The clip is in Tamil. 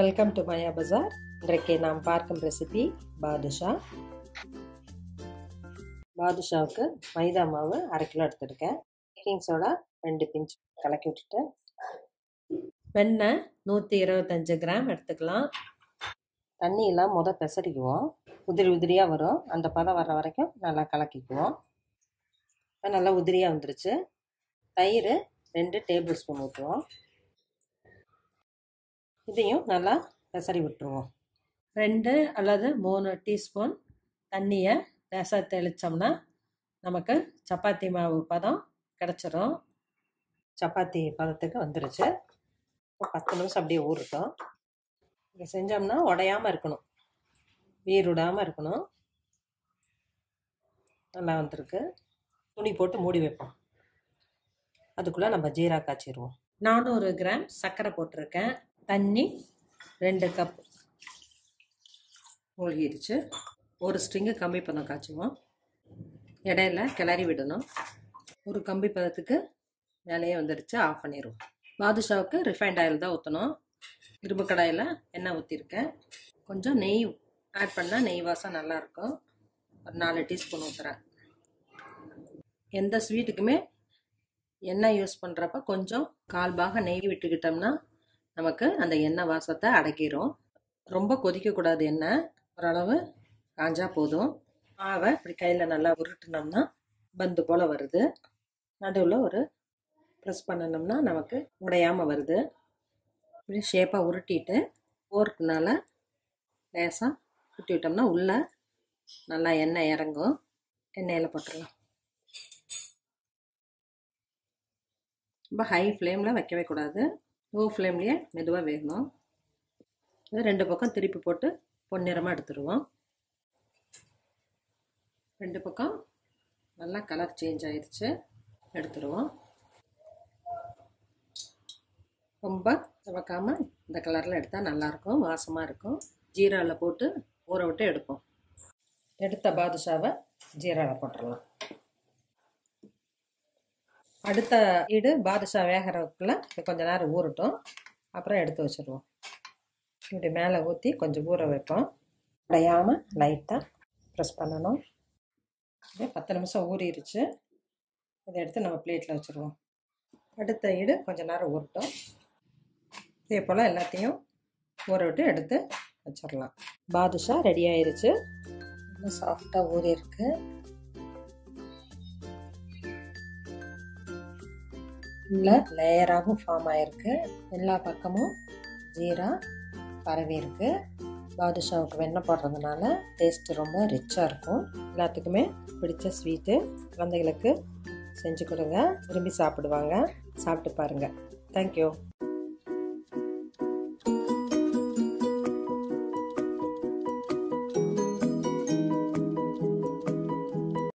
வெல்கம் டு மயா பஜார் இன்றைக்கு நாம் பார்க்கும் ரெசிபி பாதுஷா பாதுஷாவுக்கு மைதா மாவு அரை கிலோ எடுத்துருக்கேன் பேக்கிங் சோடா ரெண்டு பிஞ்ச் கலக்கி விட்டுட்டு வெண்ணெய் நூற்றி இருபத்தஞ்சு கிராம் எடுத்துக்கலாம் தண்ணியெல்லாம் முத பெசரிக்குவோம் உதிரி உதிரியாக வரும் அந்த பதம் வர்ற வரைக்கும் நல்லா கலக்கிக்குவோம் இப்போ நல்லா உதிரியாக வந்துருச்சு தயிர் ரெண்டு டேபிள் ஸ்பூன் ஊற்றுவோம் இதையும் நல்லா பெசரி விட்டுருவோம் ரெண்டு அல்லது மூணு டீஸ்பூன் தண்ணியை லேசாக தெளித்தோம்னா நமக்கு சப்பாத்தி மாவு பதம் கிடச்சிரும் சப்பாத்தி பதத்துக்கு வந்துருச்சு இப்போ பத்து நிமிஷம் அப்படியே ஊறட்டும் இதை செஞ்சோம்னா உடையாமல் இருக்கணும் வீர் விடாமல் இருக்கணும் நல்லா வந்திருக்கு துணி போட்டு மூடி வைப்போம் அதுக்குள்ளே நம்ம ஜீரா காய்ச்சிடுவோம் நானூறு கிராம் சர்க்கரை போட்டிருக்கேன் தண்ணி ரெண்டு கப் மூழ்கிடுச்சு ஒரு ஸ்ட்ரிங்கு கம்பி பதம் காய்ச்சுவோம் இடையில கிளறி விடணும் ஒரு கம்பி பதத்துக்கு மேலேயே வந்துடுச்சு ஆஃப் பண்ணிடுவோம் பாதுஷாவுக்கு ரிஃபைண்ட் ஆயில் தான் ஊற்றணும் இரும்பு கடாயில் எண்ணெய் ஊற்றிருக்கேன் கொஞ்சம் நெய் ஆட் பண்ணால் நெய் வாசம் நல்லாயிருக்கும் ஒரு நாலு டீஸ்பூன் ஊற்றுறேன் எந்த ஸ்வீட்டுக்குமே எண்ணெய் யூஸ் பண்ணுறப்ப கொஞ்சம் கால் பாக நெய் விட்டுக்கிட்டோம்னா நமக்கு அந்த எண்ணெய் வாசத்தை அடக்கிடும் ரொம்ப கொதிக்கக்கூடாது எண்ணெய் ஓரளவு காஞ்சா போதும் மாவை இப்படி கையில் நல்லா உருட்டினோம்னா பந்து போல் வருது நடுவில் ஒரு ப்ரெஸ் பண்ணணும்னா நமக்கு உடையாமல் வருது இப்படி ஷேப்பாக உருட்டிட்டு போர்க்குனால லேசாக உருட்டி விட்டோம்னா உள்ளே நல்லா எண்ணெய் இறங்கும் எண்ணெயில் போட்டுடலாம் ரொம்ப ஹை ஃப்ளேமில் வைக்கவே கூடாது லோ ஃப்ளேம்லேயே மெதுவாக வேகணும் ரெண்டு பக்கம் திருப்பி போட்டு பொன்னிறமாக எடுத்துருவோம் ரெண்டு பக்கம் நல்லா கலர் சேஞ்ச் ஆயிடுச்சு எடுத்துருவோம் ரொம்ப சவக்காமல் இந்த கலரில் எடுத்தால் நல்லாயிருக்கும் வாசமாக இருக்கும் ஜீராவில் போட்டு ஊற விட்டு எடுப்போம் எடுத்த பாதுஷாவை ஜீராவில் போட்டுடலாம் அடுத்த ஈடு பாதுஷா வேகிறதுக்குள்ள கொஞ்ச நேரம் ஊறட்டும் அப்புறம் எடுத்து வச்சுருவோம் இப்படி மேலே ஊற்றி கொஞ்சம் ஊற வைப்போம் உடையாமல் லைட்டாக ப்ரெஸ் பண்ணணும் அப்படியே பத்து நிமிஷம் ஊறிடுச்சு இதை எடுத்து நம்ம பிளேட்டில் வச்சுருவோம் அடுத்த ஈடு கொஞ்சம் நேரம் ஊறட்டும் இதே போல் எல்லாத்தையும் ஊற விட்டு எடுத்து வச்சிடலாம் பாதுஷா ரெடி ஆயிடுச்சு இன்னும் சாஃப்டாக ஊறி இருக்கு உள்ள லேயராகவும் ஃபார்ம் ஆயிருக்கு எல்லா பக்கமும் ஜீரா பரவி இருக்கு பாதுஷாவுக்கு வெண்ணெய் போடுறதுனால டேஸ்ட் ரொம்ப ரிச்சாக இருக்கும் எல்லாத்துக்குமே பிடிச்ச ஸ்வீட்டு குழந்தைகளுக்கு செஞ்சு கொடுங்க விரும்பி சாப்பிடுவாங்க சாப்பிட்டு பாருங்கள் தேங்க்யூ